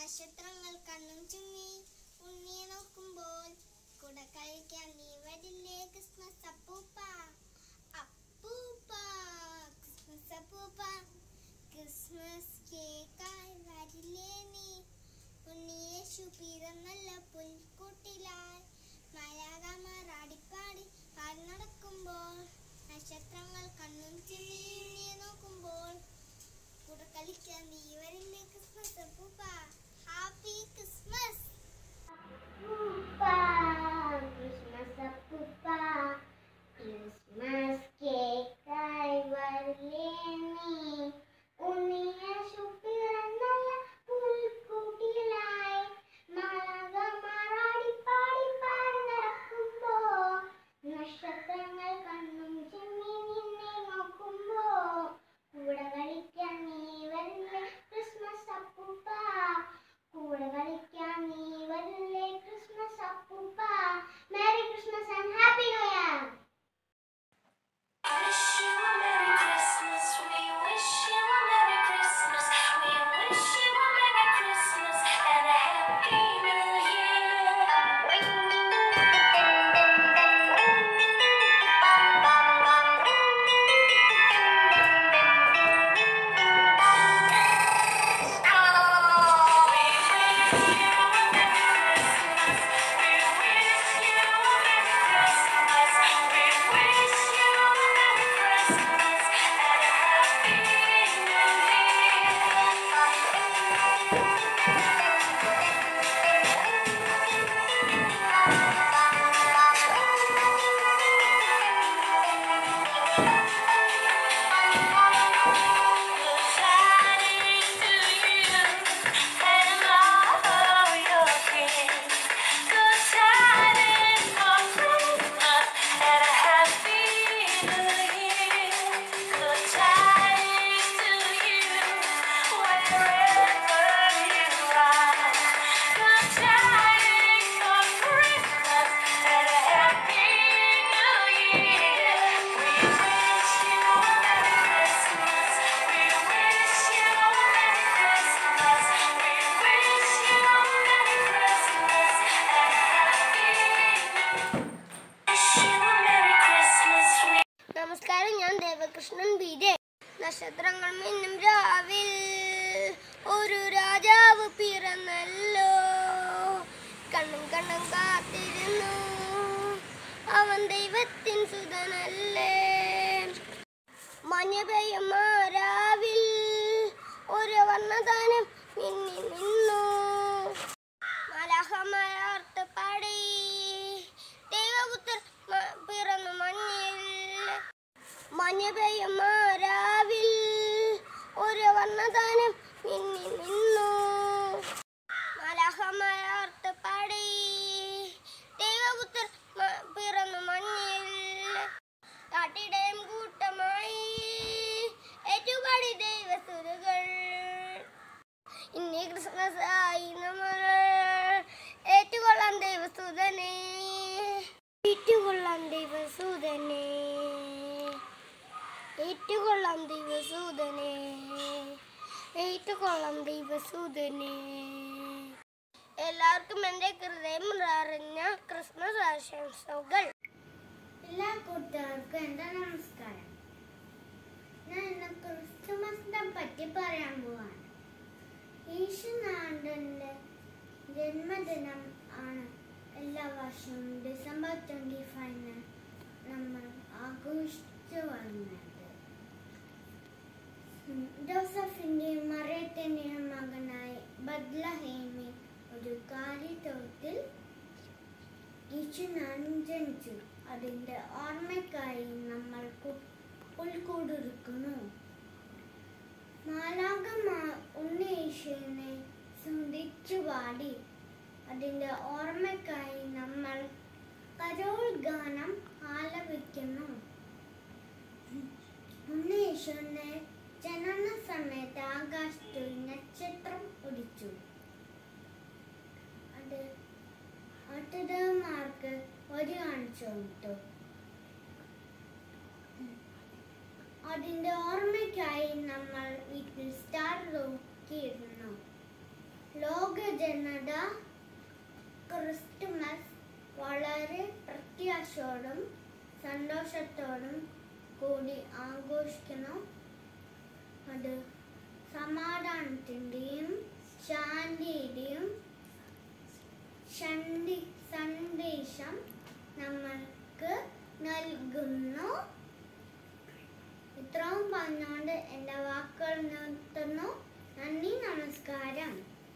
നക്ഷത്രങ്ങൾ കണ്ണും ചുമ്മി ഉണ്ണിയെ നോക്കുമ്പോൾ കുട കഴിക്കാൻ നീ വരില്ലേ ക്രിസ്മസ് അപ്പൂപ്പ അപ്പൂപ്പ ക്രിസ്മസ് അപ്പൂപ്പ ക്രിസ്മസ് കേക്കായി വരില്ലേ നീ ഉണ്ണിയേശു പിറന്നല്ല പുൽക്കൂട്ടിലായി മലയാളമാർ ആടിപ്പാടി പാടി നടക്കുമ്പോൾ നക്ഷത്രങ്ങൾ കണ്ണും ചിമ്മി ഉണ്ണിയെ നോക്കുമ്പോൾ കൂടെ കളിക്കാൻ നീ വരില്ലേ ക്രിസ്മസ് അപ്പൂപ്പ ഹാപ്പി ക്രിസ്മസ് അപ്പൂപ്പ ക്രിസ്മസ് അപ്പൂപ്പ ക്രിസ്മസ് കേക്കായി വരില്ലേ നീ ഉണ്ണിയേശു പിറന്നല്ല പുൽക്കൂട്ടിലായി മാലാഖമാരാടി പാടി പാടി നടക്കുമ്പോ നക്ഷത്രങ്ങൾ കണ്ണും ചെമ്മി നിന്നെ നോക്കുമ്പോ കൂടെ കളിക്കാൻ നീ വരില്ലേ ക്രിസ്മസ് അപ്പൂപ്പ കൂടെ കളിക്കാൻ നീ വരില്ലേ ക്രിസ്മസ് അപ്പൂപ്പ merry Christmas and happy new year Wish you a Merry Christmas. We wish you a Merry Christmas. We wish you a Merry Christmas and a Happy New നമസ്കാരം ഞാൻ ദേവകൃഷ്ണൻ ബി ജെ നക്ഷത്രങ്ങൾ മിന്നും രാവിൽ ഒരു രാജാവ് പിറന്നല്ലോ കണ്ണും കണ്ണും കാത്തിരുന്നു അവൻ ദൈവത്തിൻ സുതനല്ലേ മഞ്ഞ പെയ്യും രാവിൽ ഒരു വർണ്ണദാനം മിന്നി നിന്നു മലഹമയാർത്ത് പാടി ദൈവപുത്രൻ മ- പിറന്നു മഞ്ഞിൽ മഞ്ഞ പെയ്യും രാവിൽ ഒരു വർണ്ണദാനം മിന്നി നിന്നു മലഹമയാർത്ത് പാടി ദൈവപുത്രൻ മ- പിറന്നു മഞ്ഞിൽ കാട്ടിടയും കൂട്ടമായി ഏറ്റുപാടി ദൈവസുരുകൾ ഇനി ക്രിസ്മസ് ആയി നമ്മൾ ഏറ്റുകൊള്ളാം ദൈവസുതനെ ഏറ്റുകൊള്ളാം ദൈവസുതനെ ഏറ്റുകൊള്ളാം ദൈവസൂതനെ ഏറ്റുകൊള്ളാം ദൈവസൂതനെ എല്ലാവർക്കും എൻ്റെ ഹൃദയം നിറഞ്ഞ ക്രിസ്മസ് ആശംസകൾ എല്ലാ കൂട്ടുകാർക്കും എൻ്റെ നമസ്കാരം ഞാൻ ഇന്ന് ക്രിസ്തുമസിനെ പറ്റി പറയാൻ പോവാണ് യേശുനാഥന്റെ ജന്മദിനം ആണ് എല്ലാ വർഷവും ഡിസംബർ ട്വൻറ്റി ഫൈവിന് നമ്മൾ ആഘോഷിച്ചു വരുന്നത് ഉം, ജോസഫിന്റെയും മറിയത്തിന്റെയും മകനായി ബദ്ലഹേമിൽ ഒരു കാലിത്തോട്ടിൽ യേശുനാഥൻ ജനിച്ചു അതിന്റെ ഓർമ്മയ്ക്കായി നമ്മൾ കു- പുൽക്കൂടൊരുക്കുന്നു മാലാകമാ ഉണ്ണീശുവിനെ സ്തുതിച്ചു പാടി അതിന്റെ ഓർമ്മയ്ക്കായി നമ്മൾ കരോൾ ഗാനം ആലപിക്കുന്നു ഉണ്ണീശുവിന്റെ ജനന സമയത്ത് ആകാശത്തിൽ നക്ഷത്രം ഉദിച്ചു അത് ഒട്ടകന്മാർക്ക് ഒരു കാണിച്ചു കൊടുത്തു അതിന്റെ ഓർമ്മയ്ക്കായി നമ്മൾ വീട്ടിൽ സ്റ്റാർ നോക്കിയിരുന്നു ലോക ജനത ക്രിസ്തുമസ് വളരെ പ്രത്യാശയോടും സന്തോഷത്തോടും കൂടി ആഘോഷിക്കുന്നു അത് സമാധാനത്തിൻ്റെയും ശാന്തിയുടെയും ശാന്തി സന്ദേശം നമ്മൾക്ക് നൽകുന്നു ഇത്രയും പറഞ്ഞുകൊണ്ട് എൻ്റെ വാക്കുകൾ നിർത്തുന്നു നന്ദി നമസ്കാരം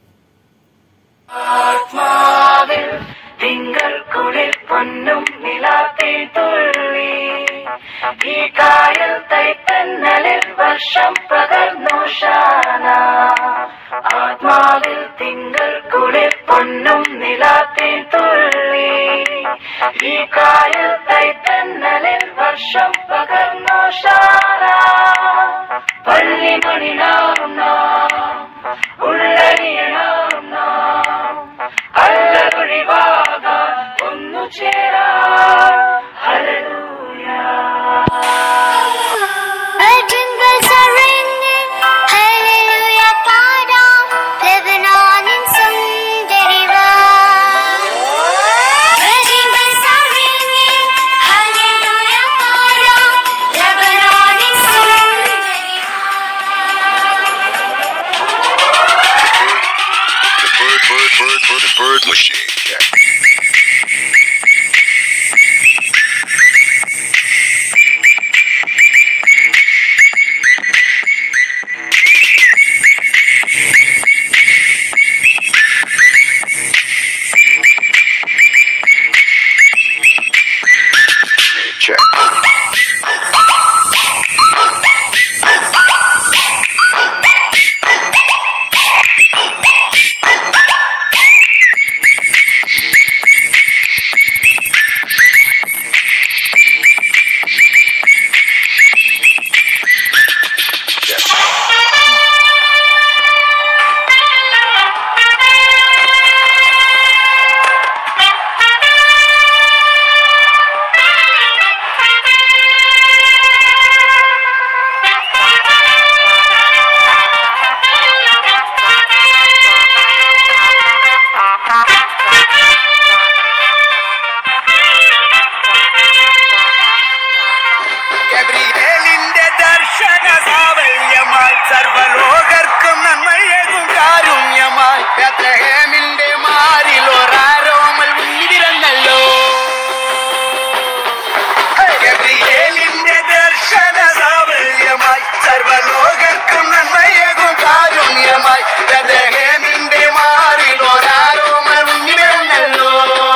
ആത്മാവിൽ തിങ്കൾ പൊന്നും നിലാത്തിൽ തുള്ളി ഈ കായൽ തൈത്തന്നലിൽ വർഷം പകർന്നു ഷാന ആത്മാവിൽ തിങ്കൾ കുളിർ പൊന്നും നിലാത്തിൽ തുള്ളി ഈ കായൽ തൈത്തന്നലിൽ വർഷം പകർന്നു ഷാന പള്ളിമണി നാം നാം ഉള്ളരിയണം നാം അല്ലൊഴിവാകാൻ ഒന്നു ചേരാ Our jingles are ringing, hallelujah, പാടാം, Lebanon in സുന്ദരിവാ. Our jingles are ringing, hallelujah, പാടാം, Lebanon in സുന്ദരിവാ. bird, bird, bird, bird, the bird machine. Check. ഗബ്രിയേലിന്റെ ദർശന സാവല്യമായി സർവലോകർക്കും നന്മയേകും കാരുണ്യമായി ബത്ലഹേമിന്റെ മാറിൽ ഒരാരോമൽ ഉന്നിരന്നല്ലോ ഗബ്രിയേലിന്റെ ദർശന സാവല്യമായി സർവലോകർക്കും നന്മയേകും കാരുണ്യമായി ബത്ലഹേമിന്റെ മാറിൽ ഒരാരോമൽ ഉന്നിരന്നല്ലോ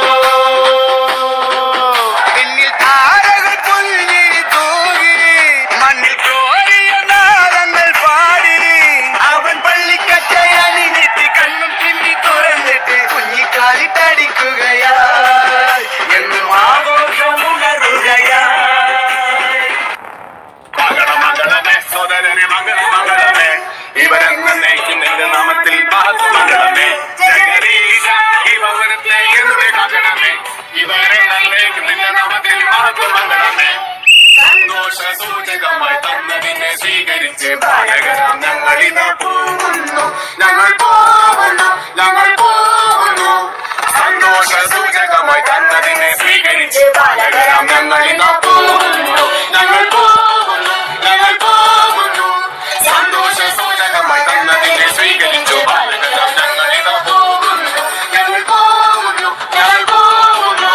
പിന്നിൽ താരകൾ പുൽഞ്ഞിരി തൂകി മണ്ണിൽ കോരിയ നാദങ്ങൾ പാടി അവൻ പള്ളിക്കറ്റയണിഞ്ഞിട്ട് കണ്ണും തിന്നി തുറന്നിട്ട് കുഞ്ഞിക്കാലിട്ടടിക്കുകയായി എന്നും ആഘോഷം ഉണരുകയായി മംഗളമംഗളമേ സോദരനെ മംഗളമംഗളമേ ഇവരെന്ന് നയിക്കുന്നതിന്റെ നാമത്തിൽ മഹത്വമംഗളമേ ജഗദീശ ഈ ഭവനത്തെ എന്നുവേ കാക്കണമേ ഇവരെ നയിക്കുന്നതിന്റെ നാമത്തിൽ മഹത്വമംഗളമേ സന്തോഷ സൂചകമായി തന്നതിനെ സ്വീകരിച്ച് ബാലകരാം ഞങ്ങൾ ഇതാ പോകുന്നു ഞങ്ങൾ പോകുന്നു ഞങ്ങൾ പോകുന്നു സന്തോഷ സൂചകമായി തന്നതിനെ സ്വീകരിച്ച് ബാലകരാം ഞങ്ങൾ ഇതാ പോകുന്നു ഞങ്ങൾ പോകുന്നു ഞങ്ങൾ പോകുന്നു സന്തോഷ സൂചകമായി തന്നതിനെ സ്വീകരിച്ചു ബാലകരാം ഞങ്ങൾ ഇതാ പോകുന്നു ഞങ്ങൾ പോകുന്നു ഞങ്ങൾ പോകുന്നു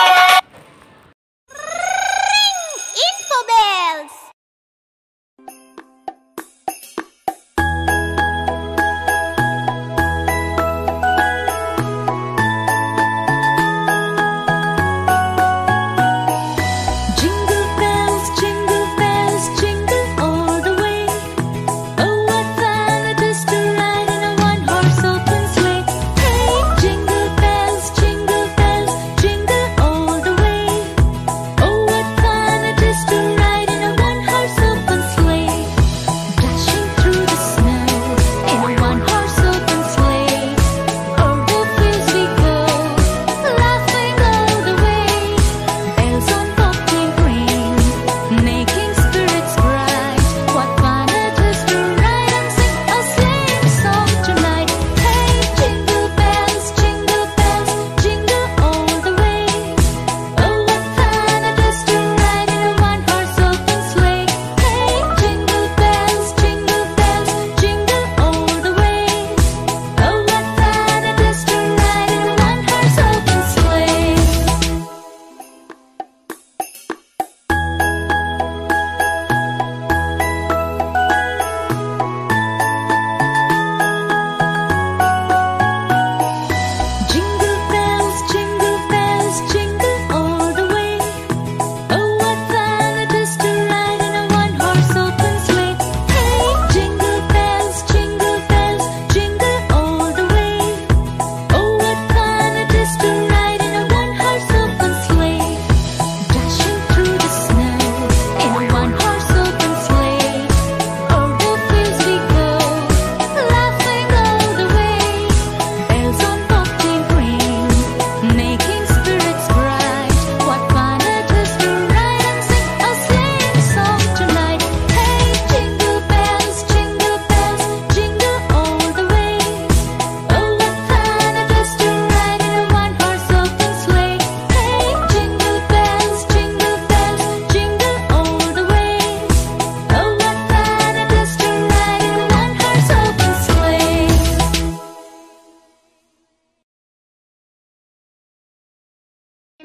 Infobells. Jingle bells, jingle bells.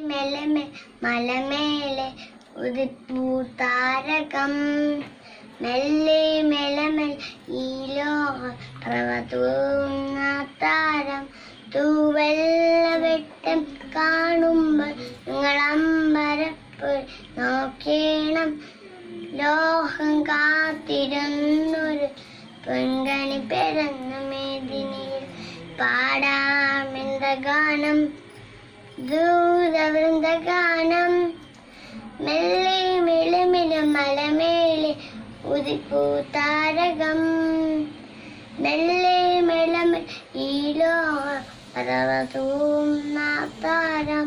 മെല്ലെ മലമേലെ ഉദിപ്പൂ താരകം മെല്ലെ മെലമെൽ ഈ ലോക പ്രവതൂന്ന താരം തൂവെള്ള വെട്ടം കാണുമ്പോൾ നിങ്ങൾ അമ്പരപ്പ് നോക്കേണം ലോകം കാത്തിരുന്നൊരു പെൺകണി പിറന്ന മേദിനിയിൽ പാടാമെന്ത ഗാനം ദൂരവൃന്ദഗാനം മെല്ലെ മിളമില മലമേലെ ഉദിപ്പൂ താരകം മെല്ലെ മിളമ ഈ ലോക പർവ്വതവും താരം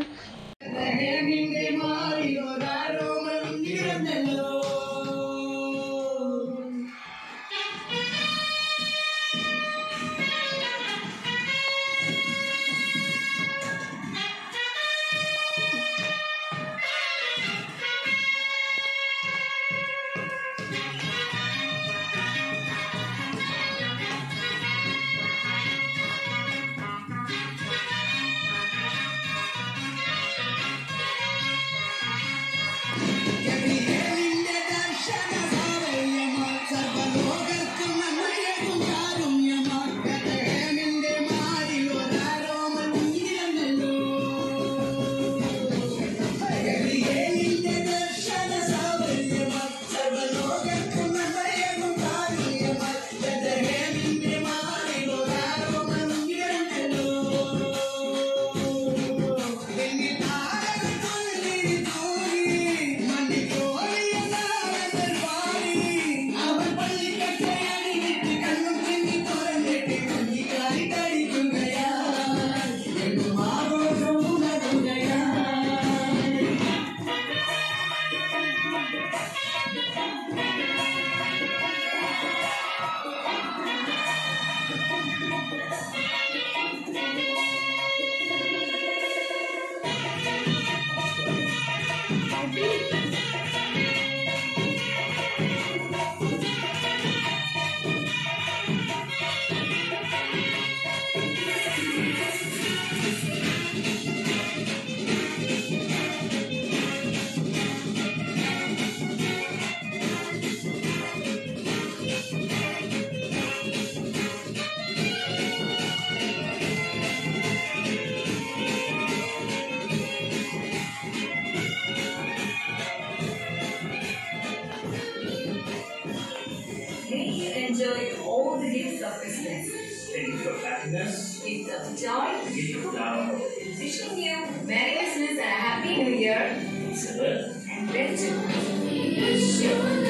Please enjoy all the gifts of Christmas. Gifts of happiness, Gifts of joy. gifts of love, Wishing you Merry Christmas and a Happy New Year. peace and love. And gratitude.